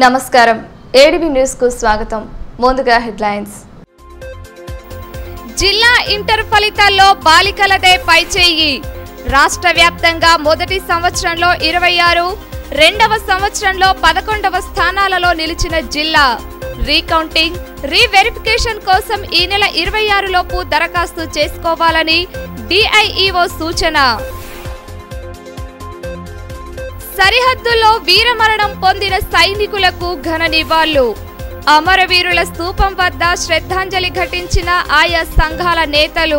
నమస్కారం ఏడివి న్యూస్ కు స్వాగతం ముందుగా హెడ్లైన్స్ జిల్లా ఇంటర్ ఫలితాల్లో బాలికలదే పైచేయి రాష్ట్ర వ్యాప్తంగా మొదటి సంవత్సరంలో ఇరవై ఆరు రెండవ సంవత్సరంలో పదకొండవ స్థానాలలో నిలిచిన జిల్లా రీకౌంటింగ్ రీవెరిఫికేషన్ కోసం ఈ నెల ఇరవై ఆరులోపు దరఖాస్తు చేసుకోవాలని డిఐఈఓ సూచన సరిహద్దుల్లో వీరమరణం పొందిన సైనికులకు ఘన నివాళులు అమరవీరుల స్తూపం వద్ద శ్రద్ధాంజలి ఘటించిన ఆయా సంఘాల నేతలు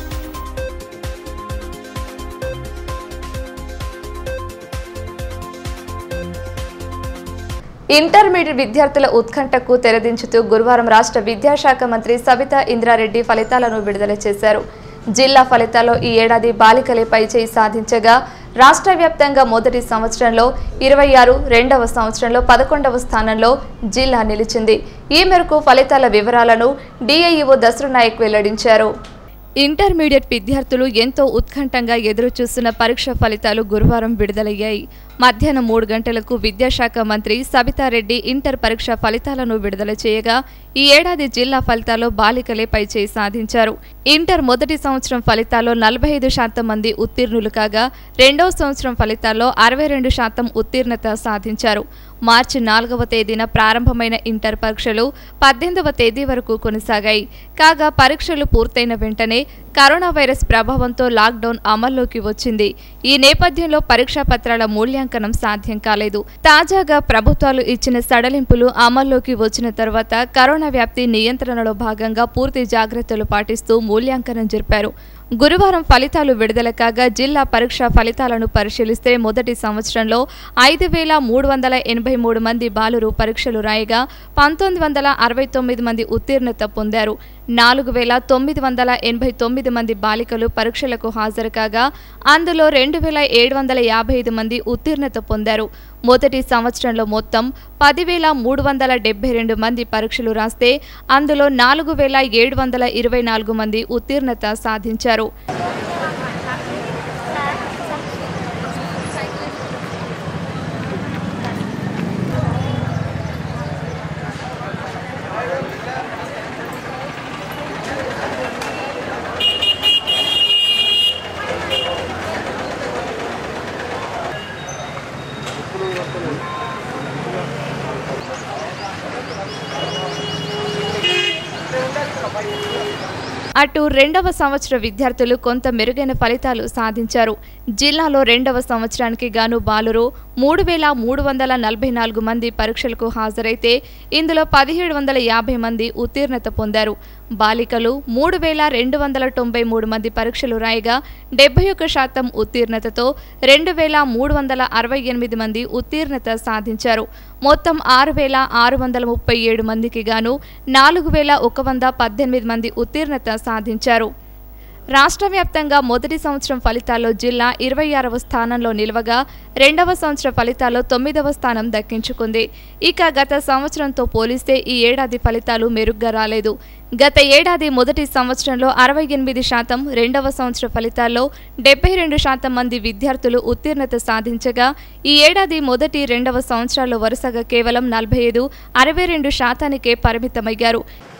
ఇంటర్మీడియట్ విద్యార్థుల ఉత్కంఠకు తెరదించుతూ గురువారం రాష్ట్ర విద్యాశాఖ మంత్రి సబితా ఇంద్రారెడ్డి ఫలితాలను విడుదల చేశారు జిల్లా ఫలితాల్లో ఈ ఏడాది బాలికలే పైచేయి సాధించగా రాష్ట్ర వ్యాప్తంగా మొదటి సంవత్సరంలో ఇరవై ఆరు రెండవ సంవత్సరంలో పదకొండవ స్థానంలో జిల్లా నిలిచింది ఈ మేరకు ఫలితాల వివరాలను డిఐఈఓ దసరు నాయక్ వెల్లడించారు ఇంటర్మీడియట్ విద్యార్థులు ఎంతో ఉత్కంఠంగా ఎదురు చూస్తున్న పరీక్ష ఫలితాలు గురువారం విడుదలయ్యాయి మధ్యాహ్నం మూడు గంటలకు విద్యాశాఖ మంత్రి సబితారెడ్డి ఇంటర్ పరీక్ష ఫలితాలను విడుదల చేయగా ఈ ఏడాది జిల్లా ఫలితాల్లో బాలికలే పైచేయి సాధించారు ఇంటర్ మొదటి సంవత్సరం ఫలితాల్లో నలభై ఐదు శాతం మంది ఉత్తీర్ణులు కాగా రెండవ సంవత్సరం ఫలితాల్లో అరవై రెండు శాతం ఉత్తీర్ణత సాధించారు మార్చి నాలుగవ తేదీన ప్రారంభమైన ఇంటర్ పరీక్షలు పద్దెనిమిదవ తేదీ వరకు కొనసాగాయి కాగా పరీక్షలు పూర్తయిన వెంటనే కరోనా వైరస్ ప్రభావంతో లాక్డౌన్ అమల్లోకి వచ్చింది ఈ నేపథ్యంలో పరీక్షా పత్రాల మూల్యాంకనం సాధ్యం కాలేదు తాజాగా ప్రభుత్వాలు ఇచ్చిన సడలింపులు అమల్లోకి వచ్చిన తర్వాత కరోనా వ్యాప్తి నియంత్రణలో భాగంగా పూర్తి జాగ్రత్తలు పాటిస్తూ మూల్యాంకనం జరిపారు గురువారం ఫలితాలు విడుదల కాగా జిల్లా పరీక్ష ఫలితాలను పరిశీలిస్తే మొదటి సంవత్సరంలో ఐదు వేల మూడు వందల ఎనభై మూడు మంది బాలురు పరీక్షలు రాయగా పంతొమ్మిది వందల అరవై తొమ్మిది మంది ఉత్తీర్ణత పొందారు నాలుగు వేల తొమ్మిది వందల ఎనభై తొమ్మిది మంది బాలికలు పరీక్షలకు హాజరు కాగా అందులో రెండు వేల ఏడు వందల యాభై ఐదు మంది ఉత్తీర్ణత పొందారు మొదటి సంవత్సరంలో మొత్తం పదివేల మూడు వందల డెబ్బై రెండు మంది పరీక్షలు రాస్తే అందులో నాలుగు వేల ఏడు వందల ఇరవై నాలుగు మంది ఉత్తీర్ణత సాధించారు అటు రెండవ సంవత్సర విద్యార్థులు కొంత మెరుగైన ఫలితాలు సాధించారు జిల్లాలో రెండవ సంవత్సరానికి గాను బాలురు మూడు వేల మూడు వందల నలభై నాలుగు మంది పరీక్షలకు హాజరైతే ఇందులో పదిహేడు వందల యాభై మంది ఉత్తీర్ణత పొందారు బాలికలు మూడు వేల రెండు వందల తొంభై మూడు మంది పరీక్షలు రాయగా డెబ్బై ఒక్క శాతం ఉత్తీర్ణతతో రెండు వేల మూడు వందల అరవై ఎనిమిది మంది ఉత్తీర్ణత సాధించారు మొత్తం ఆరు వేల ఆరు వందల ముప్పై ఏడు మందికి గాను నాలుగు వేల ఒక వంద పద్దెనిమిది మంది ఉత్తీర్ణత సాధించారు రాష్ట్ర వ్యాప్తంగా మొదటి సంవత్సరం ఫలితాల్లో జిల్లా ఇరవై ఆరవ స్థానంలో నిలవగా రెండవ సంవత్సర ఫలితాల్లో తొమ్మిదవ స్థానం దక్కించుకుంది ఇక గత సంవత్సరంతో పోలిస్తే ఈ ఏడాది ఫలితాలు మెరుగ్గా రాలేదు గత ఏడాది మొదటి సంవత్సరంలో అరవై ఎనిమిది శాతం రెండవ సంవత్సర ఫలితాల్లో డెబ్బై రెండు శాతం మంది విద్యార్థులు ఉత్తీర్ణత సాధించగా ఈ ఏడాది మొదటి రెండవ సంవత్సరాల్లో వరుసగా కేవలం నలభై ఐదు అరవై రెండు శాతానికే పరిమితమయ్యారు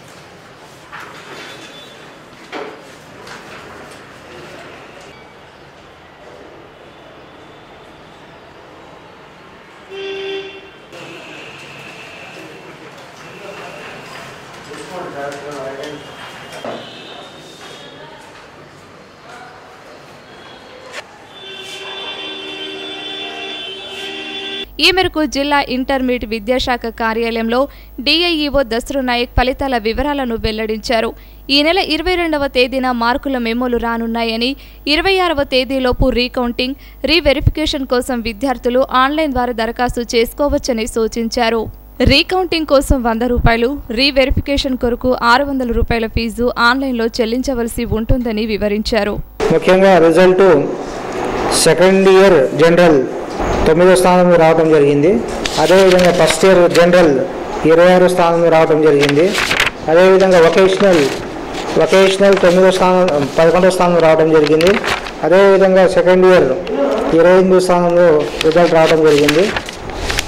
ఈ మేరకు జిల్లా ఇంటర్మీడియట్ విద్యాశాఖ కార్యాలయంలో డిఐఈఓ దసరు నాయక్ ఫలితాల వివరాలను వెల్లడించారు ఈ నెల ఇరవై రెండవ తేదీన మార్కుల మెమోలు రానున్నాయని ఇరవై ఆరవ తేదీలోపు రీకౌంటింగ్ రీవెరిఫికేషన్ కోసం విద్యార్థులు ఆన్లైన్ ద్వారా దరఖాస్తు చేసుకోవచ్చని సూచించారు రీకౌంటింగ్ కోసం వంద రూపాయలు రీవెరిఫికేషన్ కొరకు ఆరు వందల రూపాయల ఫీజు ఆన్లైన్లో చెల్లించవలసి ఉంటుందని వివరించారు ముఖ్యంగా రిజల్ట్ సెకండ్ ఇయర్ జనరల్ తొమ్మిదో స్థానంలో రావడం జరిగింది అదేవిధంగా ఫస్ట్ ఇయర్ జనరల్ ఇరవై ఆరో స్థానంలో రావడం జరిగింది అదేవిధంగా వొకేషనల్ వొకేషనల్ తొమ్మిదో స్థానం పదకొండో స్థానంలో రావడం జరిగింది అదేవిధంగా సెకండ్ ఇయర్ ఇరవై ఎనిమిదో స్థానంలో రిజల్ట్ రావడం జరిగింది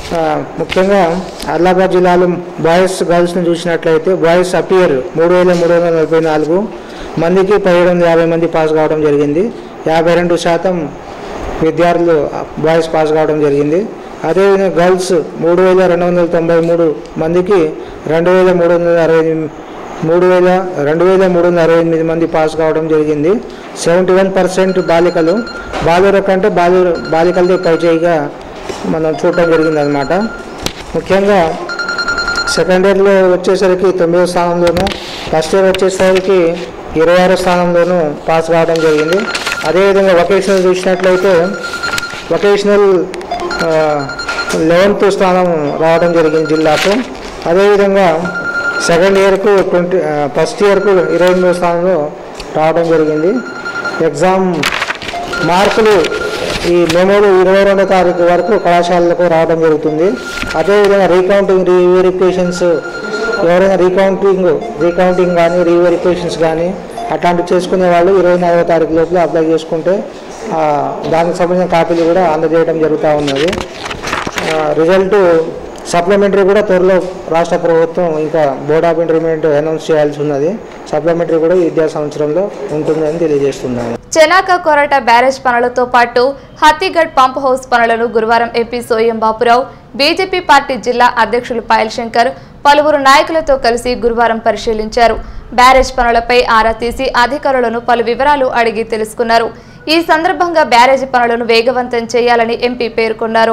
ఆ, ముఖ్యంగా ఆదిలాబాద్ జిల్లాలో బాయ్స్ గర్ల్స్ని చూసినట్లయితే బాయ్స్ అపియర్ మూడు వేల మూడు వందల నలభై నాలుగు మందికి పదిహేడు వందల యాభై మంది పాస్ కావడం జరిగింది యాభై రెండు శాతం విద్యార్థులు బాయ్స్ పాస్ కావడం జరిగింది అదేవిధంగా గర్ల్స్ మూడు వేల రెండు వందల తొంభై మూడు మందికి రెండు వేల మూడు వందల అరవై ఎనిమిది మూడు వేల రెండు వేల మూడు వందల అరవై ఎనిమిది మంది పాస్ కావడం జరిగింది సెవెంటీ వన్ పర్సెంట్ బాలికలు బాలుర కంటే బాలు బాలికలదే పైచేయిగా మనం చూడటం జరిగింది అనమాట ముఖ్యంగా సెకండ్ ఇయర్లో వచ్చేసరికి తొమ్మిదో స్థానంలోను ఫస్ట్ ఇయర్ వచ్చేసరికి ఇరవై ఆరో స్థానంలోనూ పాస్ కావడం జరిగింది అదేవిధంగా వొకేషనల్ చూసినట్లయితే వొకేషనల్ లెవెన్త్ స్థానం రావడం జరిగింది జిల్లాకు అదేవిధంగా సెకండ్ ఇయర్కు ట్వంటీ ఫస్ట్ ఇయర్కు ఇరవై ఎనిమిదో స్థానంలో రావడం జరిగింది ఎగ్జామ్ మార్కులు ఈ మెమోలు ఇరవై రెండో తారీఖు వరకు కళాశాలలకు రావడం జరుగుతుంది అదేవిధంగా రీకౌంటింగ్ రీవెరిఫికేషన్స్ ఎవరైనా రీకౌంటింగ్ రీకౌంటింగ్ కానీ రీవెరిఫికేషన్స్ కానీ అట్లాంటివి చేసుకునే వాళ్ళు ఇరవై నాలుగో తారీఖు లోపల అప్లై చేసుకుంటే ఆ, దానికి సంబంధించిన కాపీలు కూడా అందజేయడం జరుగుతూ ఉన్నది రిజల్ట్ సప్లిమెంటరీ కూడా త్వరలో రాష్ట్ర ప్రభుత్వం ఇంకా బోర్డ్ ఆఫ్ ఇంటర్మీడియట్ అనౌన్స్ చేయాల్సి ఉన్నది సప్లిమెంటరీ కూడా ఈ విద్యా సంవత్సరంలో ఉంటుందని తెలియజేస్తున్నాను చెనాక కొరట బ్యారేజ్ పనులతో పాటు హత్తిగఢ్ పంప్ హౌస్ పనులను గురువారం MP Soyam Bapurao BJP party జిల్లా అధ్యక్షులు పాయల్ శంకర్ పలువురు నాయకులతో కలిసి గురువారం పరిశీలించారు బ్యారేజ్ పనులపై ఆరా తీసి అధికారులను పలు వివరాలు అడిగి తెలుసుకున్నారు ఈ సందర్భంగా బ్యారేజ్ పనులను వేగవంతం చేయాలని ఎంపీ పేర్కొన్నారు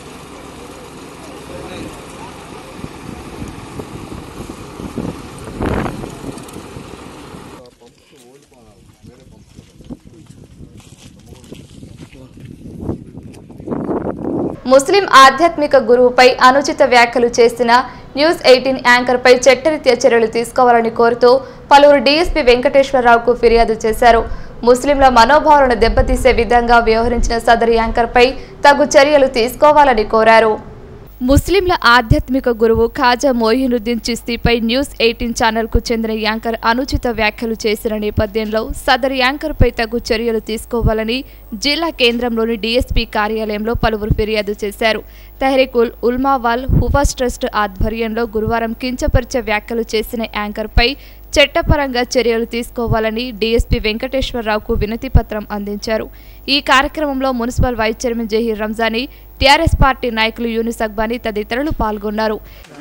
ముస్లిం ఆధ్యాత్మిక గురువుపై అనుచిత వ్యాఖ్యలు చేసిన న్యూస్ ఎయిటీన్ యాంకర్పై చట్టరీత్యా చర్యలు తీసుకోవాలని కోరుతూ పలువురు డీఎస్పీ వెంకటేశ్వరరావుకు ఫిర్యాదు చేశారు ముస్లింల మనోభావాలను దెబ్బతీసే విధంగా వ్యవహరించిన సదరు యాంకర్పై తగు చర్యలు తీసుకోవాలని కోరారు ముస్లింల ఆధ్యాత్మిక గురువు ఖాజా మోయినుద్దీన్ చిస్తీపై న్యూస్ ఎయిటీన్ ఛానల్కు చెందిన యాంకర్ అనుచిత వ్యాఖ్యలు చేసిన నేపథ్యంలో సదరు యాంకర్పై తగు చర్యలు తీసుకోవాలని జిల్లా కేంద్రంలోని డీఎస్పీ కార్యాలయంలో పలువురు ఫిర్యాదు చేశారు తెహ్రీక్ ఉల్ ఉల్మావాల్ హుఫాస్ ట్రస్ట్ ఆధ్వర్యంలో గురువారం కించపరిచే వ్యాఖ్యలు చేసిన యాంకర్పై చట్టపరంగా చర్యలు తీసుకోవాలని డీఎస్పీ వెంకటేశ్వరరావుకు వినతి పత్రం అందించారు ఈ కార్యక్రమంలో municipal vice chairman Zaheer Ramzani TRS party నాయకులు యూనిస్ అక్బానీ తదితరులు పాల్గొన్నారు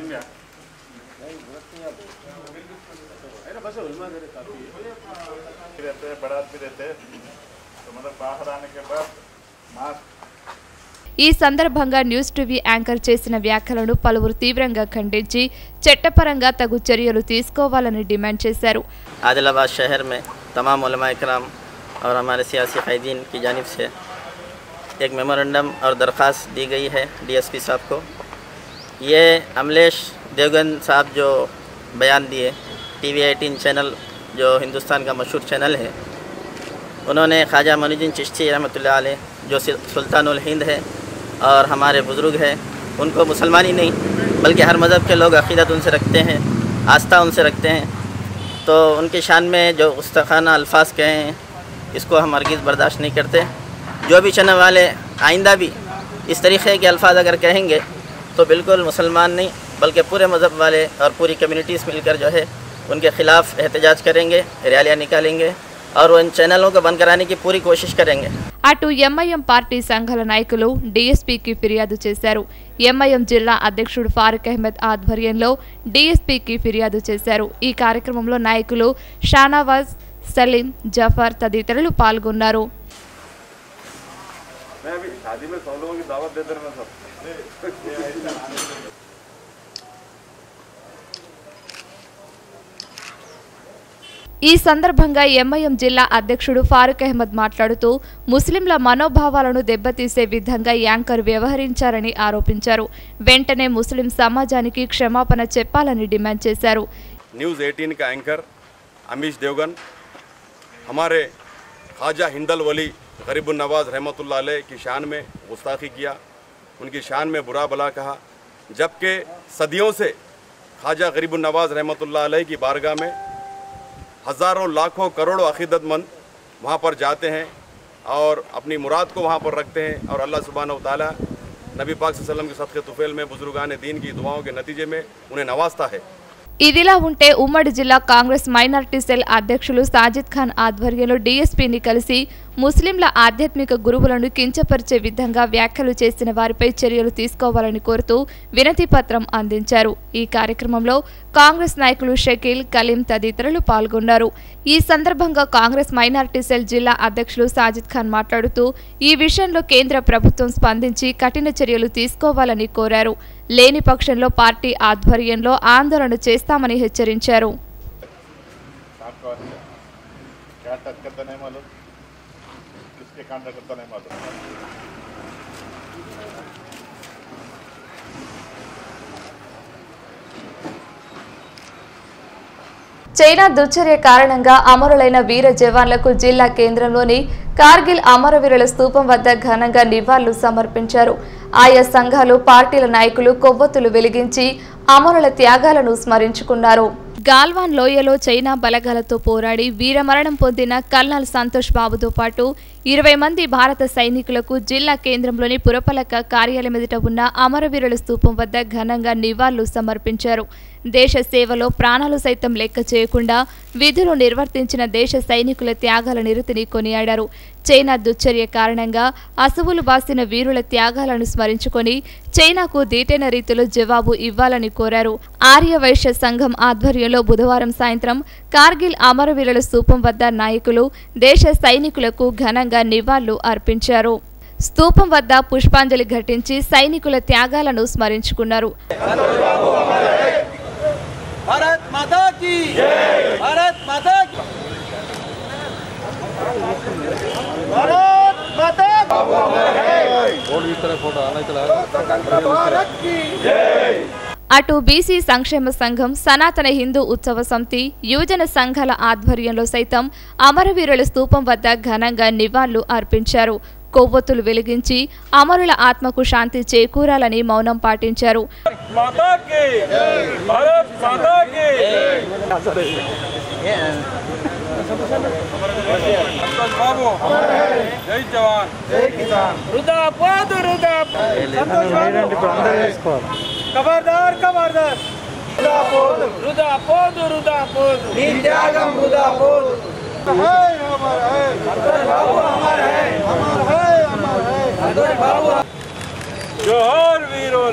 रहते हैं बारात भी रहते हैं तो मतलब बाहर आने के बाद मास्क ఈ సందర్భంగా న్యూస్ టీవీ యాంకర్ చేసిన వ్యాఖ్యలను పలువురు తీవ్రంగా ఖండించి చట్టపరంగా తగు చర్యలు తీసుకోవాలని డిమాండ్ చేశారు आदिलाबाद शहर में तमाम कराम और हमारे सियासी कैदीन की जानब से एक मेमोरेंडम और दरख्वास्त दी गई है डीएसपी साहब को ये अमलेश देवगन साहब जो बयान दिए टीवी एटीन चैनल जो हिंदुस्तान का मशहूर चैनल है उन्होंने ख्वाजा मनुद्दीन चिश्ती रहमतुल्लाह अलैह जो सि- सुल्तानुल हिंद है और हमारे बुज़ुर्ग हैं उनको मुसलमान ही नहीं बल्कि हर मज़हब के लोग अकीदत उनसे रखते हैं आस्था उनसे रखते हैं तो उनकी शान में जो गुस्ताखाना अल्फाज कहे हैं इसको हम हरगिज़ बर्दाश्त नहीं करते जो भी चलने वाले आइंदा भी इस तरीक़े के अल्फाज अगर कहेंगे तो बिल्कुल मुसलमान नहीं बल्कि पूरे मज़हब वाले और पूरी कम्युनिटीज़ मिलकर जो है उनके ख़िलाफ़ एहतजाज करेंगे रैलियाँ निकालेंगे और उन चैनलों को बंद कराने की पूरी कोशिश करेंगे అటు ఎంఐఎం పార్టీ సంఘాల నాయకులు డీఎస్పీకి ఫిర్యాదు చేశారు ఎంఐఎం జిల్లా అధ్యక్షుడు ఫారూక్ అహ్మద్ ఆధ్వర్యంలో డీఎస్పీకి ఫిర్యాదు చేశారు ఈ కార్యక్రమంలో నాయకులు షానవాజ్ సలీం జఫర్ తదితరులు పాల్గొన్నారు मैं अभी शादी में सौ लोगों की दावत दे दे रहा सब ఈ సందర్భంగా ఎంఐఎం జిల్లా అధ్యక్షుడు ఫారూక్ అహ్మద్ మాట్లాడుతూ ముస్లింల మనోభావాలను దెబ్బతీసే విధంగా యాంకర్ వ్యవహరించారని ఆరోపించారు వెంటనే ముస్లిం సమాజానికి క్షమాపణ చెప్పాలని డిమాండ్ చేశారు न्यूज़ 18 का एंकर अमीश देवगन हमारे ख्वाजा हिंदल वली गरीबुल नवाज रहमतुल्लाह अलैह की शान में गुस्ताखी किया उनकी शान में बुरा भला कहा जबकि सदियों से ख्वाजा गरीबुल नवाज रहमतुल्लाह अलैह की बारगाह में हज़ारों लाखों करोड़ों अकीदतमंद वहाँ पर जाते हैं और अपनी मुराद को वहाँ पर रखते हैं और अल्लाह सुबहान ताला नबी पाक सल्लल्लाहु अलैहि वसल्लम के सदक़े तुफ़ैल में बुजुर्गान दीन की दुआओं के नतीजे में उन्हें नवाजता है ఇదిలా ఉంటే ఉమ్మడి జిల్లా కాంగ్రెస్ మైనార్టీ సెల్ అధ్యక్షులు సాజిద్ ఖాన్ ఆధ్వర్యంలో డీఎస్పీని కలిసి ముస్లింల ఆధ్యాత్మిక గురువులను కించపరిచే విధంగా వ్యాఖ్యలు చేసిన వారిపై చర్యలు తీసుకోవాలని కోరుతూ వినతి పత్రం అందించారు ఈ కార్యక్రమంలో కాంగ్రెస్ నాయకులు షకీల్ కలీం తదితరులు పాల్గొన్నారు ఈ సందర్భంగా కాంగ్రెస్ మైనార్టీ సెల్ జిల్లా అధ్యక్షులు సాజిద్ ఖాన్ మాట్లాడుతూ ఈ విషయంలో కేంద్ర ప్రభుత్వం స్పందించి కఠిన చర్యలు తీసుకోవాలని కోరారు లేని పక్షంలో పార్టీ ఆధ్వర్యంలో ఆందోళన చేస్తామని హెచ్చరించారు आपका क्या टच करता नहीं मालूम किसके कांटा करता नहीं मालूम చైనా దుశ్చర్య కారణంగా అమరులైన వీర జవాన్లకు జిల్లా కేంద్రంలోని కార్గిల్ అమరవీరుల స్తూపం వద్ద ఘనంగా నివాళులు సమర్పించారు ఆయా సంఘాలు పార్టీల నాయకులు కొవ్వొత్తులు వెలిగించి అమరుల త్యాగాలను స్మరించుకున్నారు గాల్వాన్ లోయలో చైనా బలగాలతో పోరాడి వీరమరణం పొందిన కల్నల్ సంతోష్ బాబుతో పాటు ఇరవై మంది భారత సైనికులకు జిల్లా కేంద్రంలోని పురపాలక కార్యాలయం ఎదుట ఉన్న అమరవీరుల స్తూపం వద్ద ఘనంగా నివాళులు సమర్పించారు దేశ సేవలో ప్రాణాలు సైతం లెక్క చేయకుండా విధులు నిర్వర్తించిన దేశ సైనికుల త్యాగాల నిరతిని కొనియాడారు చైనా దుశ్చర్య కారణంగా అసువులు బాసిన వీరుల త్యాగాలను స్మరించుకొని చైనాకు దీటైన రీతిలో జవాబు ఇవ్వాలని కోరారు ఆర్య వైశ్య సంఘం ఆధ్వర్యంలో బుధవారం సాయంత్రం కార్గిల్ అమరవీరుల స్తూపం వద్ద నాయకులు దేశ సైనికులకు ఘనంగా నివాళులు అర్పించారు స్తూపం వద్ద పుష్పాంజలి ఘటించి సైనికుల త్యాగాలను స్మరించుకున్నారు भारत माता की भारत माता की भारत माता అటు బీసీ సంక్షేమ సంఘం సనాతన హిందూ ఉత్సవ సమితి యువజన సంఘాల ఆధ్వర్యంలో సైతం అమరవీరుల స్తూపం వద్ద ఘనంగా నివాళులు అర్పించారు కొవ్వొత్తులు వెలిగించి అమరుల ఆత్మకు శాంతి చేకూరాలని మౌనం పాటించారు माता की भारत माता की संतोष बाबू जय जवान जय किसान रुदाबाद रुदाब संतोष बाबू खबरदार खबरदार रुदापोद रुदापोद रुदापोद నీ త్యాగం रुदापोद है हमारा है संतोष बाबू हमारा है हमारा है हमारा है संतोष बाबू जोहर वीरोल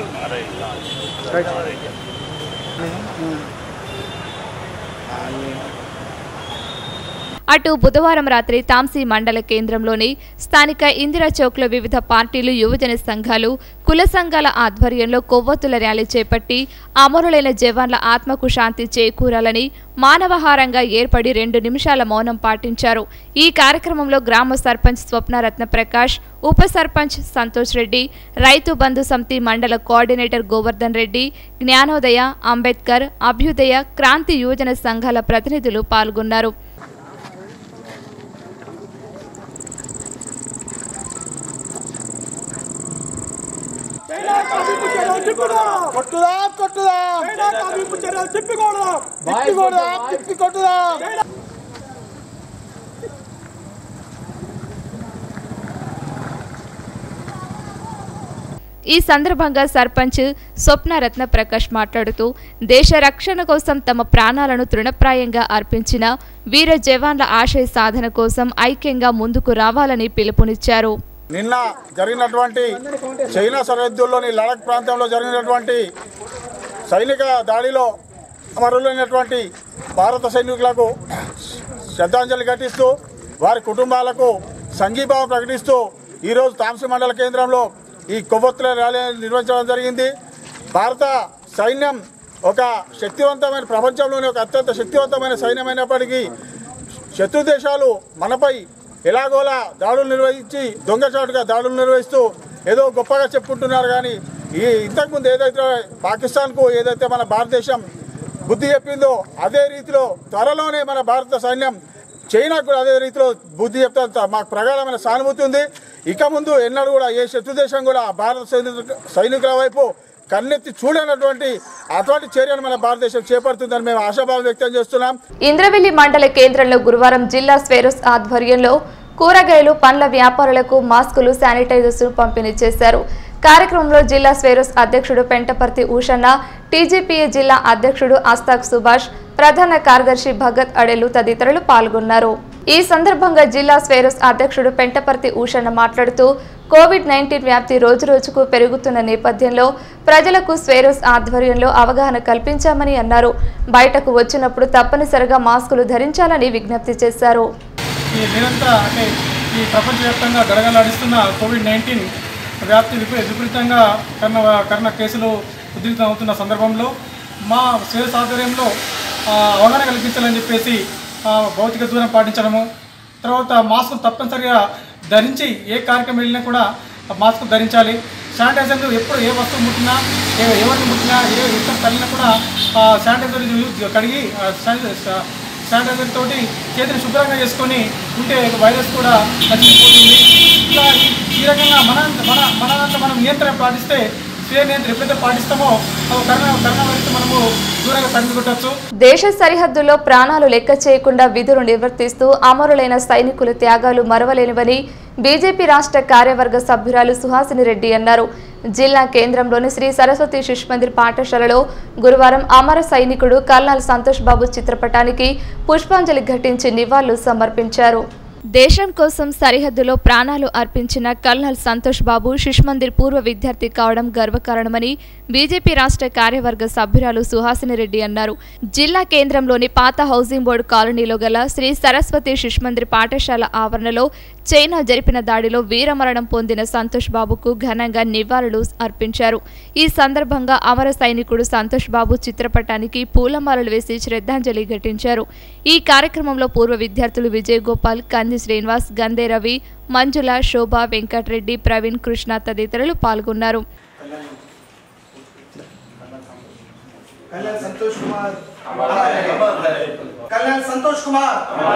అటు బుధవారం రాత్రి తాంసీ మండల కేంద్రంలోని స్థానిక ఇందిరా చౌక్లో వివిధ పార్టీలు యువజన సంఘాలు కుల సంఘాల ఆధ్వర్యంలో కొవ్వొత్తుల ర్యాలీ చేపట్టి అమరులైన జవాన్ల ఆత్మకు శాంతి చేకూరాలని మానవహారంగా ఏర్పడి రెండు నిమిషాల మౌనం పాటించారు ఈ కార్యక్రమంలో గ్రామ సర్పంచ్ స్వప్నరత్న ప్రకాష్ ఉప సర్పంచ్ సంతోష్ రెడ్డి రైతు బంధు సమితి మండల కోఆర్డినేటర్ గోవర్ధన్ రెడ్డి జ్ఞానోదయ అంబేద్కర్ అభ్యుదయ క్రాంతి యువజన సంఘాల ప్రతినిధులు పాల్గొన్నారు కొట్టుదాం కొట్టుదాం తిప్పికొడదాం తిప్పికొడదాం తిప్పికొట్టుదాం ఈ సందర్భంగా సర్పంచ్ స్వప్నరత్న ప్రకాష్ మాట్లాడుతూ దేశ రక్షణ కోసం తమ ప్రాణాలను తృణప్రాయంగా అర్పించిన వీర జవాన్ల ఆశయ సాధన కోసం ఐక్యంగా ముందుకు రావాలని పిలుపునిచ్చారు నిన్న జరిగినటువంటి చైనా సరిహద్దుల్లోని లడక్ ప్రాంతంలో జరిగినటువంటి సైనిక దాడిలో అమరులైనటువంటి భారత సైనికులకు శ్రద్ధాంజలి ఘటిస్తూ వారి కుటుంబాలకు సంఘీభావం ప్రకటిస్తూ ఈరోజు తాంసి మండల కేంద్రంలో ఈ కొవ్వొత్తుల ర్యాలీ నిర్వహించడం జరిగింది భారత సైన్యం ఒక శక్తివంతమైన ప్రపంచంలోని ఒక అత్యంత శక్తివంతమైన సైన్యమైనప్పటికీ శత్రు దేశాలు మనపై ఎలాగోలా దాడులు నిర్వహించి దొంగచాటుగా దాడులు నిర్వహిస్తూ ఏదో గొప్పగా చెప్పుకుంటున్నారు కానీ ఈ ఇంతకుముందు ఏదైతే పాకిస్తాన్కు ఏదైతే మన భారతదేశం బుద్ధి చెప్పిందో అదే రీతిలో త్వరలోనే మన భారత సైన్యం చైనాకు కూడా అదే రీతిలో బుద్ధి చెప్తా మాకు ప్రగాఢమైన సానుభూతి ఉంది ఇక ముందు ఎన్నడూ కూడా ఏ శత్రు దేశం కూడా భారత సైనిక సైనికుల వైపు కన్నెత్తి చూడనటువంటి అటువంటి చర్యను మన భారతదేశం చేపడుతుందని మేము ఆశాభావం వ్యక్తం చేస్తున్నాం ఇంద్రవెల్లి మండల కేంద్రంలో గురువారం జిల్లా స్వేరోస్ ఆధ్వర్యంలో కూరగాయలు పండ్ల వ్యాపారులకు మాస్కులు శానిటైజర్స్ పంపిణీ చేశారు కార్యక్రమంలో జిల్లా స్వేరోస్ అధ్యక్షుడు పెంటపర్తి ఊషన్న టీజీపీఏ జిల్లా అధ్యక్షుడు అస్తాక్ సుభాష్ ప్రధాన కార్యదర్శి భగత్ అడెలు తదితరులు పాల్గొన్నారు ఈ సందర్భంగా జిల్లా స్వేరోస్ అధ్యక్షుడు పెంటపర్తి ఊషన్న మాట్లాడుతూ కోవిడ్ నైన్టీన్ వ్యాప్తి రోజురోజుకు పెరుగుతున్న నేపథ్యంలో ప్రజలకు స్వేరోస్ ఆధ్వర్యంలో అవగాహన కల్పించామని అన్నారు బయటకు వచ్చినప్పుడు తప్పనిసరిగా మాస్కులు ధరించాలని విజ్ఞప్తి చేశారు ఈ నిరంతర అంటే ఈ ప్రపంచవ్యాప్తంగా గడగలాడిస్తున్న కోవిడ్ నైన్టీన్ వ్యాప్తి విపరీ- విపరీతంగా కరోనా కరోనా కేసులు ఉధృతం అవుతున్న సందర్భంలో మా స్వేస్ ఆధ్వర్యంలో ఆ, అవగాహన కల్పించాలని చెప్పేసి ఆ, భౌతిక దూరం పాటించడము తర్వాత మాస్క్ తప్పనిసరిగా ధరించి ఏ కార్యక్రమం వెళ్ళినా కూడా ఆ మాస్క్ ధరించాలి శానిటైజర్ ఎప్పుడు ఏ వస్తువు ముట్టినా ఏ ఎవరిని ముట్టినా ఏ ఇతర తల్లినా కూడా ఆ శానిటైజర్ యూజ్ కడిగి ఆ శానిటైజర్ శానిటైజర్ తోటి చేతిని శుభ్రంగా చేసుకొని ఉంటే వైరస్ కూడా నచ్చిపోతుంది ఇలా ఈ- ఈ రకంగా మన మన మన దాంట్లో మనం నియంత్రణ పాటిస్తే స్వీయ నియంత్రణ ఎప్పుడైతే పాటిస్తామో ఆ కరోనా కరోనా వైరస్ మనము దూరంగా తరిమి కొట్టచ్చు దేశ సరిహద్దుల్లో ప్రాణాలు లెక్క చేయకుండా విధులు నిర్వర్తిస్తూ అమరులైన సైనికుల త్యాగాలు మరవలేనివని బీజేపీ రాష్ట్ర కార్యవర్గ సభ్యురాలు సుహాసిని రెడ్డి అన్నారు జిల్లా కేంద్రంలోని శ్రీ సరస్వతి శిశు మందిర్ పాఠశాలలో గురువారం అమర సైనికుడు కల్నల్ సంతోష్ బాబు చిత్రపటానికి పుష్పాంజలి ఘటించి నివాళులు సమర్పించారు దేశం కోసం సరిహద్దులో ప్రాణాలు అర్పించిన కల్నల్ సంతోష్ బాబు శిశుమందిర్ పూర్వ విద్యార్థి కావడం గర్వకారణమని బీజేపీ రాష్ట్ర కార్యవర్గ సభ్యురాలు సుహాసిని రెడ్డి అన్నారు జిల్లా కేంద్రంలోని పాత హౌసింగ్ బోర్డు కాలనీలో గల శ్రీ సరస్వతి శిశుమందిర్ పాఠశాల ఆవరణలో చైనా జరిపిన దాడిలో వీరమరణం పొందిన సంతోష్ బాబుకు ఘనంగా నివాళులు అర్పించారు ఈ సందర్భంగా అమర సైనికుడు సంతోష్ బాబు చిత్రపటానికి పూలమాలలు వేసి శ్రద్ధాంజలి ఘటించారు ఈ కార్యక్రమంలో పూర్వ విద్యార్థులు విజయ్ గోపాల్ కంది శ్రీనివాస్ గందే రవి మంజుల శోభ వెంకట్రెడ్డి ప్రవీణ్ కృష్ణ తదితరులు పాల్గొన్నారు कल्याण संतोष कुमार कल्याण संतोष कुमार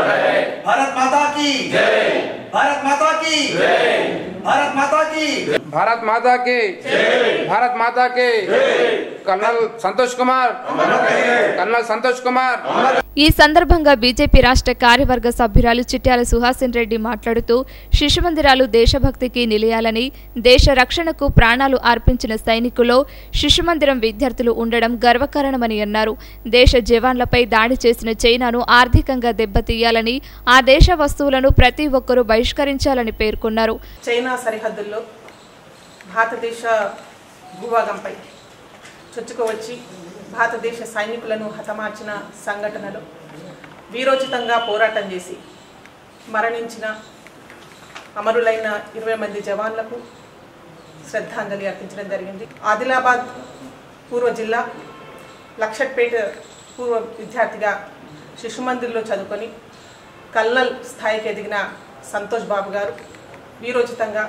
भारत माता की भारत माता की भारत माता की भारत माता के भारत माता के कर्नल संतोष कुमार कर्नल संतोष कुमार ఈ సందర్భంగా బీజేపీ రాష్ట్ర కార్యవర్గ సభ్యురాలు చిట్యాల సుహాసిన్ రెడ్డి మాట్లాడుతూ శిశుమందిరాలు దేశభక్తికి నిలయాలని దేశ రక్షణకు ప్రాణాలు అర్పించిన సైనికులో శిశుమందిరం విద్యార్థులు ఉండడం గర్వకారణమని అన్నారు దేశ జవాన్లపై దాడి చేసిన చైనాను ఆర్థికంగా దెబ్బతీయాలని ఆ దేశ వస్తువులను ప్రతి ఒక్కరూ బహిష్కరించాలని పేర్కొన్నారు చైనా సరిహద్దుల్లో భారతదేశ భూభాగంపై చొచ్చుకువచ్చి భారతదేశ సైనికులను హతమార్చిన సంఘటనలో వీరోచితంగా పోరాటం చేసి మరణించిన అమరులైన ఇరవై మంది జవాన్లకు శ్రద్ధాంజలి అర్పించడం జరిగింది ఆదిలాబాద్ పూర్వ జిల్లా లక్షట్పేట పూర్వ విద్యార్థిగా శిశుమందిర్లో చదువుకొని కల్నల్ స్థాయికి ఎదిగిన సంతోష్ బాబు గారు వీరోచితంగా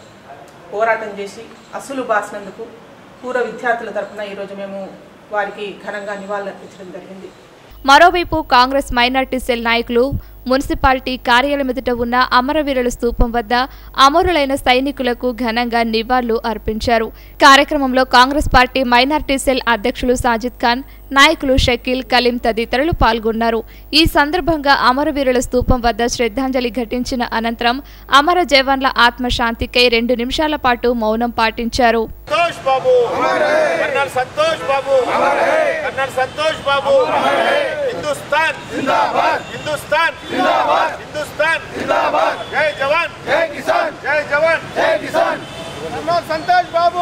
పోరాటం చేసి అసలు బాసినందుకు పూర్వ విద్యార్థుల తరపున ఈరోజు మేము వారికి ఘనంగా నివాళులు అర్పించడం జరిగింది మరోవైపు కాంగ్రెస్ మైనార్టీ సెల్ నాయకులు మున్సిపాలిటీ కార్యాలయం ఎదుట ఉన్న అమరవీరుల స్తూపం వద్ద అమరులైన సైనికులకు ఘనంగా నివాళులు అర్పించారు కార్యక్రమంలో కాంగ్రెస్ పార్టీ మైనార్టీ సెల్ అధ్యక్షులు సాజిద్ ఖాన్ నాయకులు షకీల్ కలీం తదితరులు పాల్గొన్నారు ఈ సందర్భంగా అమరవీరుల స్తూపం వద్ద శ్రద్ధాంజలి ఘటించిన అనంతరం అమర జవాన్ల ఆత్మశాంతికై రెండు నిమిషాల పాటు మౌనం పాటించారు संतोष बाबू कर्नल संतोष बाबू कर्नल संतोष बाबू हिंदुस्तान जिंदाबाद हिंदुस्तान जिंदाबाद हिंदुस्तान जिंदाबाद जय जवान जय किसान जय जवान जय किसान colonel Santosh Babu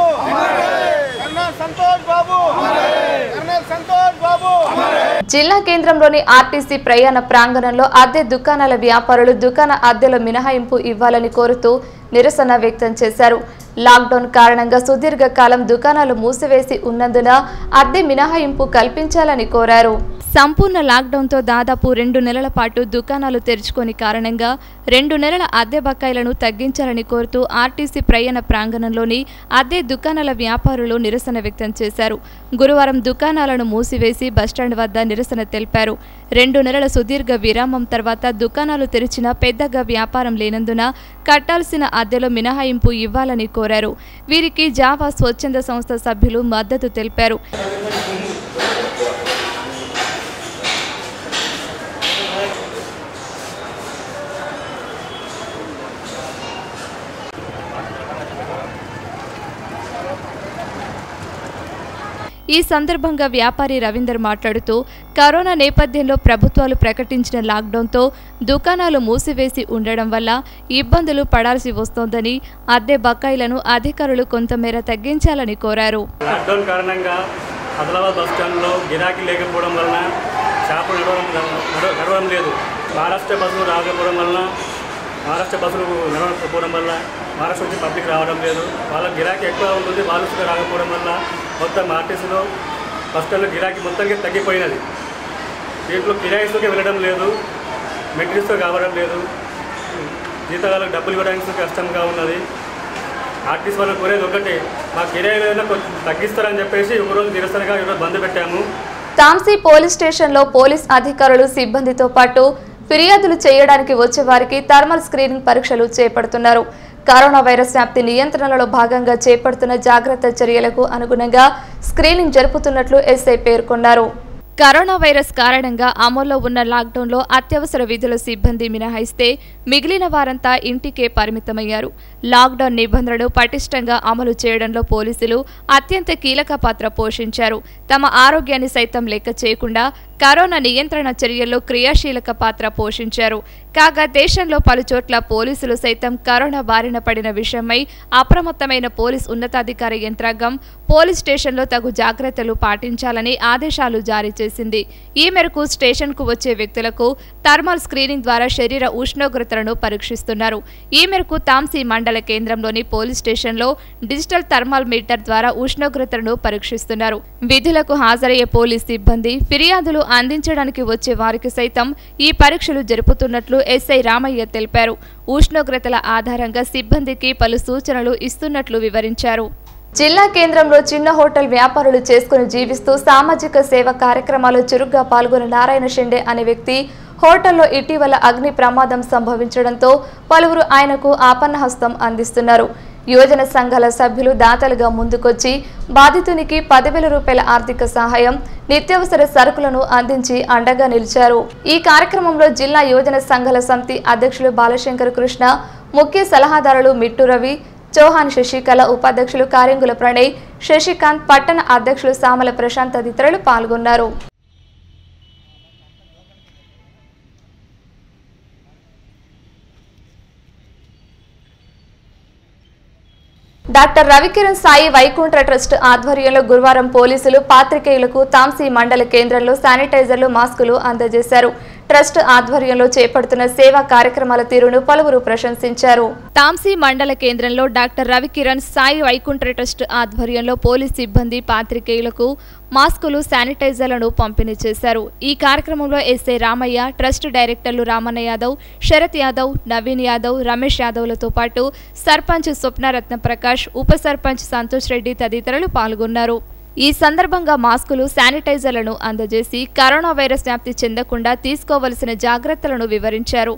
colonel Santosh Babu colonel Santosh Babu జిల్లా కేంద్రంలోని ఆర్టీసీ ప్రయాణ ప్రాంగణంలో అద్దె దుకాణాల వ్యాపారులు దుకాణ అద్దెల మినహాయింపు ఇవ్వాలని కోరుతూ నిరసన వ్యక్తం చేశారు లాక్డౌన్ కారణంగా సుదీర్ఘ కాలం దుకాణాలు మూసివేసి ఉన్నందున అద్దె మినహాయింపు కల్పించాలని కోరారు సంపూర్ణ లాక్డౌన్తో దాదాపు రెండు నెలల పాటు దుకాణాలు తెరుచుకొని కారణంగా రెండు నెలల అద్దె బకాయిలను తగ్గించాలని కోరుతూ ఆర్టీసీ ప్రయాణ ప్రాంగణంలోని అద్దె దుకాణాల వ్యాపారులు నిరసన వ్యక్తం చేశారు గురువారం దుకాణాలను మూసివేసి బస్టాండ్ వద్ద నిరసన తెలిపారు రెండు నెలల సుదీర్ఘ విరామం తర్వాత దుకాణాలు తెరిచినా పెద్దగా వ్యాపారం లేనందున కట్టాల్సిన అద్దెలో మినహాయింపు ఇవ్వాలని కోరారు వీరికి జావా స్వచ్ఛంద సంస్థ సభ్యులు మద్దతు తెలిపారు ఈ సందర్భంగా వ్యాపారి రవీందర్ మాట్లాడుతూ కరోనా నేపథ్యంలో ప్రభుత్వాలు ప్రకటించిన లాక్డౌన్తో దుకాణాలు మూసివేసి ఉండడం వల్ల ఇబ్బందులు పడాల్సి వస్తోందని అద్దె బకాయిలను అధికారులు కొంతమేర తగ్గించాలని కోరారు లాక్డౌన్ కారణంగా ఆదిలాబాద్ బస్ స్టాండ్లో గిరాకీ లేకపోవడం వలన షాపులు నడవడం నడవ- నడవడం లేదు మహారాష్ట్ర బస్సులు రాకపోవడం వలన మహారాష్ట్ర బస్సులు నడవకపోవడం వల్ల మహారాష్ట్ర నుంచి పబ్లిక్ రావడం లేదు వాళ్ళ గిరాకీ ఎక్కువ ఉంటుంది వాళ్ళు కూడా రాకపోవడం వల్ల మొత్తం ఆర్టీసీలో బస్ స్టాండ్లో గిరాకీ మొత్తానికి తగ్గిపోయినది దీంట్లో కిరాయిస్లోకి వెళ్ళడం లేదు మెటీరియల్స్తో కావడం లేదు జీతగాలకు డబ్బులు ఇవ్వడానికి కష్టంగా ఉన్నది ఆర్టీసీ వాళ్ళకి కోరేది ఒకటి మా కిరాయిలు ఏదైనా కొంచెం తగ్గిస్తారని చెప్పేసి ఒకరోజు నిరసనగా ఈరోజు బంద్ పెట్టాము తాంసీ పోలీస్ స్టేషన్లో పోలీస్ అధికారులు సిబ్బందితో పాటు ఫిర్యాదులు చేయడానికి వచ్చే వారికి థర్మల్ స్క్రీనింగ్ పరీక్షలు చేపడుతున్నారు కరోనా వైరస్ వ్యాప్తి నియంత్రణలో భాగంగా చేపడుతున్న జాగ్రత్త చర్యలకు అనుగుణంగా స్క్రీనింగ్ జరుపుతున్నట్లు ఎస్ఐ పేర్కొన్నారు కరోనా వైరస్ కారణంగా అమల్లో ఉన్న లాక్డౌన్లో అత్యవసర విధుల సిబ్బంది మినహాయిస్తే మిగిలిన వారంతా ఇంటికే పరిమితమయ్యారు లాక్డౌన్ నిబంధనలు పటిష్టంగా అమలు చేయడంలో పోలీసులు అత్యంత కీలక పాత్ర పోషించారు తమ ఆరోగ్యాన్ని సైతం లెక్క చేయకుండా కరోనా నియంత్రణ చర్యల్లో క్రియాశీలక పాత్ర పోషించారు కాగా దేశంలో పలుచోట్ల పోలీసులు సైతం కరోనా బారిన పడిన విషయమై అప్రమత్తమైన పోలీస్ ఉన్నతాధికారి యంత్రాంగం పోలీస్ స్టేషన్లో తగు జాగ్రత్తలు పాటించాలని ఆదేశాలు జారీ చేసింది ఈ మేరకు స్టేషన్కు వచ్చే వ్యక్తులకు థర్మల్ స్క్రీనింగ్ ద్వారా శరీర ఉష్ణోగ్రతలను పరీక్షిస్తున్నారు ఈ మేరకు తాంసీ మండల కేంద్రంలోని పోలీస్ స్టేషన్లో డిజిటల్ థర్మల్ మీటర్ ద్వారా ఉష్ణోగ్రతలను పరీక్షిస్తున్నారు విధులకు హాజరయ్యే పోలీస్ సిబ్బంది ఫిర్యాదులు అందించడానికి వచ్చే వారికి సైతం ఈ పరీక్షలు జరుపుతున్నట్లు ఎస్ఐ రామయ్య తెలిపారు ఉష్ణోగ్రతల ఆధారంగా సిబ్బందికి పలు సూచనలు ఇస్తున్నట్లు వివరించారు జిల్లా కేంద్రంలో చిన్న హోటల్ వ్యాపారులు చేసుకుని జీవిస్తూ సామాజిక సేవ కార్యక్రమాల్లో చురుగ్గా పాల్గొన్న నారాయణ షెండే అనే వ్యక్తి హోటల్లో ఇటీవల అగ్ని ప్రమాదం సంభవించడంతో పలువురు ఆయనకు ఆపన్నహస్తం అందిస్తున్నారు యువజన సంఘాల సభ్యులు దాతలుగా ముందుకొచ్చి బాధితునికి పదివేల రూపాయల ఆర్థిక సహాయం నిత్యావసర సరుకులను అందించి అండగా నిలిచారు ఈ కార్యక్రమంలో జిల్లా యువజన సంఘాల సమితి అధ్యక్షులు బాలశంకర్ కృష్ణ ముఖ్య సలహాదారులు మిట్టు రవి చౌహాన్ శశికళ ఉపాధ్యక్షులు కార్యంగుల ప్రణయ్ శశికాంత్ పట్టణ అధ్యక్షులు సామల ప్రశాంత్ తదితరులు పాల్గొన్నారు డాక్టర్ రవికిరణ్ సాయి వైకుంఠ ట్రస్ట్ ఆధ్వర్యంలో గురువారం పోలీసులు పాత్రికేయులకు తాంసీ మండల కేంద్రంలో శానిటైజర్లు మాస్కులు అందజేశారు ట్రస్ట్ ఆధ్వర్యంలో చేపడుతున్న సేవా కార్యక్రమాల తీరును పలువురు ప్రశంసించారు తాంసీ మండల కేంద్రంలో డాక్టర్ రవికిరణ్ సాయి వైకుంఠ ట్రస్ట్ ఆధ్వర్యంలో పోలీస్ సిబ్బంది పాత్రికేయులకు మాస్కులు శానిటైజర్లను పంపిణీ చేశారు ఈ కార్యక్రమంలో ఎస్ఐ రామయ్య ట్రస్ట్ డైరెక్టర్లు రామన్న యాదవ్ శరత్ యాదవ్ నవీన్ యాదవ్ రమేష్ యాదవ్లతో పాటు సర్పంచ్ స్వప్నరత్న ప్రకాష్ ఉప సర్పంచ్ సంతోష్ రెడ్డి తదితరులు పాల్గొన్నారు ఈ సందర్భంగా మాస్కులు శానిటైజర్లను అందజేసి కరోనా వైరస్ వ్యాప్తి చెందకుండా తీసుకోవలసిన జాగ్రత్తలను వివరించారు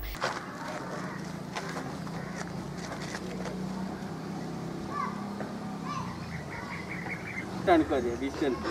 అనుకో అది డిస్టెన్స్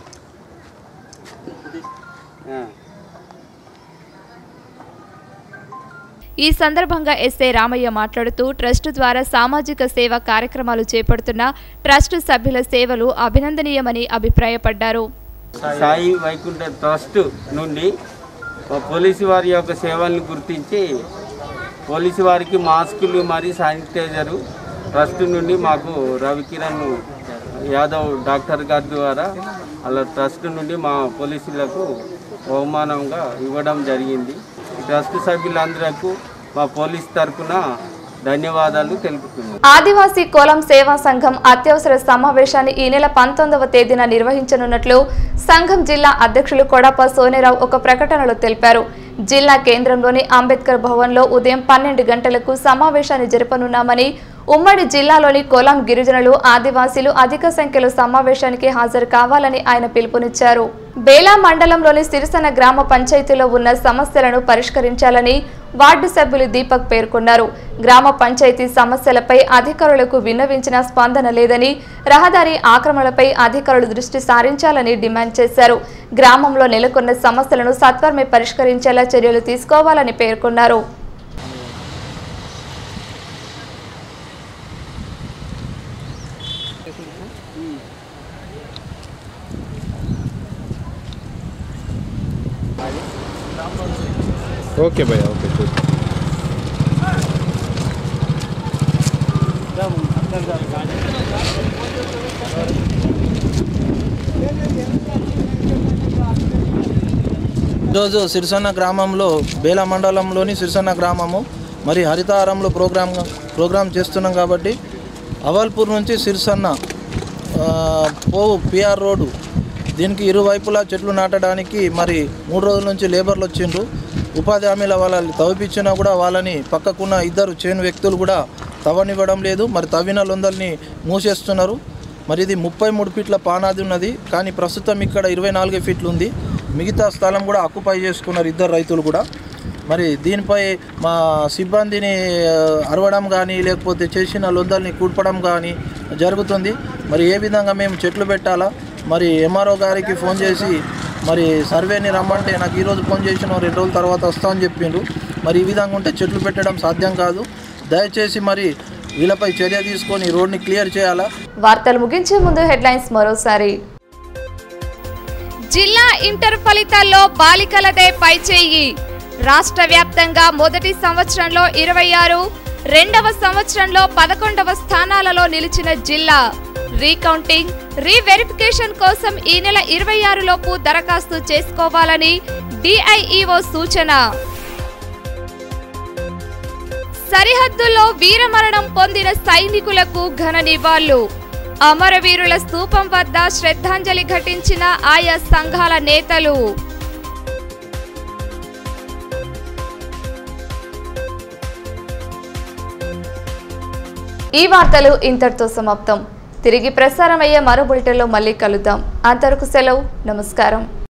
ఈ సందర్భంగా ఎస్ఐ రామయ్య మాట్లాడుతూ ట్రస్ట్ ద్వారా సామాజిక సేవా కార్యక్రమాలు చేపడుతున్న ట్రస్ట్ సభ్యుల సేవలు అభినందనీయమని అభిప్రాయపడ్డారు సాయి వైకుంఠ ట్రస్ట్ నుండి మా పోలీసు వారి యొక్క సేవలను గుర్తించి పోలీసు వారికి మాస్కులు మరియు శానిటైజరు ట్రస్ట్ నుండి మాకు రవికిరణ్ యాదవ్ డాక్టర్ గారి ద్వారా అలా ట్రస్ట్ నుండి మా పోలీసులకు బహుమానంగా ఇవ్వడం జరిగింది ఈ ట్రస్ట్ సభ్యులందరకు మా పోలీస్ తరఫున ధన్యవాదాలు తెలుపుతున్నాను ఆదివాసీ కోలం సేవా సంఘం అత్యవసర సమావేశాన్ని ఈ నెల పంతొమ్మిదవ తేదీన నిర్వహించనున్నట్లు సంఘం జిల్లా అధ్యక్షులు కొడప సోనేరావు ఒక ప్రకటనలో తెలిపారు జిల్లా కేంద్రంలోని అంబేద్కర్ భవన్లో ఉదయం పన్నెండు గంటలకు సమావేశాన్ని జరపనున్నామని ఉమ్మడి జిల్లాలోని కోలాం గిరిజనులు ఆదివాసీలు అధిక సంఖ్యలో సమావేశానికి హాజరు కావాలని ఆయన పిలుపునిచ్చారు బేలా మండలంలోని సిరిసన గ్రామ పంచాయతీలో ఉన్న సమస్యలను పరిష్కరించాలని వార్డు సభ్యులు దీపక్ పేర్కొన్నారు గ్రామ పంచాయతీ సమస్యలపై అధికారులకు విన్నవించిన స్పందన లేదని రహదారి ఆక్రమణలపై అధికారులు దృష్టి సారించాలని డిమాండ్ చేశారు గ్రామంలో నెలకొన్న సమస్యలను సత్వరమే పరిష్కరించేలా చర్యలు తీసుకోవాలని పేర్కొన్నారు ఓకే భయ్యా ఓకే చూద్దాం ఈరోజు సిరిసన్న గ్రామంలో బేల మండలంలోని సిరిసన్న గ్రామము మరి హరితహారంలో ప్రోగ్రామ్ ప్రోగ్రామ్ చేస్తున్నాం కాబట్టి అవల్పూర్ నుంచి సిరిసన్న ఆ, పోవు పిఆర్ రోడ్డు దీనికి ఇరువైపులా చెట్లు నాటడానికి మరి మూడు రోజుల నుంచి లేబర్లు వచ్చిండ్రు ఉపాధి హామీల వాళ్ళని తవ్విపించినా కూడా వాళ్ళని పక్కకున్న ఇద్దరు చేను వ్యక్తులు కూడా తవ్వనివ్వడం లేదు మరి తవ్విన లొందల్ని మూసేస్తున్నారు మరి ఇది ముప్పై మూడు ఫీట్ల పానాది ఉన్నది కానీ ప్రస్తుతం ఇక్కడ ఇరవై నాలుగు ఫీట్లు ఉంది మిగతా స్థలం కూడా అక్కుపై చేసుకున్నారు ఇద్దరు రైతులు కూడా మరి దీనిపై మా సిబ్బందిని ఆ, అరవడం కానీ లేకపోతే చేసిన లొందల్ని కూడ్పడం కానీ జరుగుతుంది మరి ఏ విధంగా మేము చెట్లు పెట్టాలా మరి ఎంఆర్ఓ గారికి ఫోన్ చేసి మరి సర్వేని రమ్మంటే నాకు ఈరోజు ఫోన్ చేసిన రెండు రోజుల తర్వాత వస్తా అని చెప్పిండ్రు మరి ఈ విధంగా ఉంటే చెట్లు పెట్టడం సాధ్యం కాదు దయచేసి మరి వీళ్ళపై చర్య తీసుకొని రోడ్ని క్లియర్ చేయాలా వార్తలు ముగించే ముందు హెడ్లైన్స్ మరోసారి జిల్లా ఇంటర్ ఫలితాల్లో బాలికలదే పైచేయి రాష్ట్ర వ్యాప్తంగా మొదటి సంవత్సరంలో ఇరవై ఆరు రెండవ సంవత్సరంలో పదకొండవ స్థానాలలో నిలిచిన జిల్లా రీకౌంటింగ్ రీవెరిఫికేషన్ కోసం ఈ నెల ఇరవై ఆరులోపు దరఖాస్తు చేసుకోవాలని డిఐఈఓ సూచన సరిహద్దుల్లో వీరమరణం పొందిన సైనికులకు ఘన నివాళులు అమరవీరుల స్తూపం వద్ద శ్రద్ధాంజలి ఘటించిన ఆయా సంఘాల నేతలు ఈ వార్తలు ఇంతటితో సమాప్తం తిరిగి ప్రసారమయ్యే మరో బులెటిన్లో మళ్ళీ కలుద్దాం అంతవరకు సెలవు నమస్కారం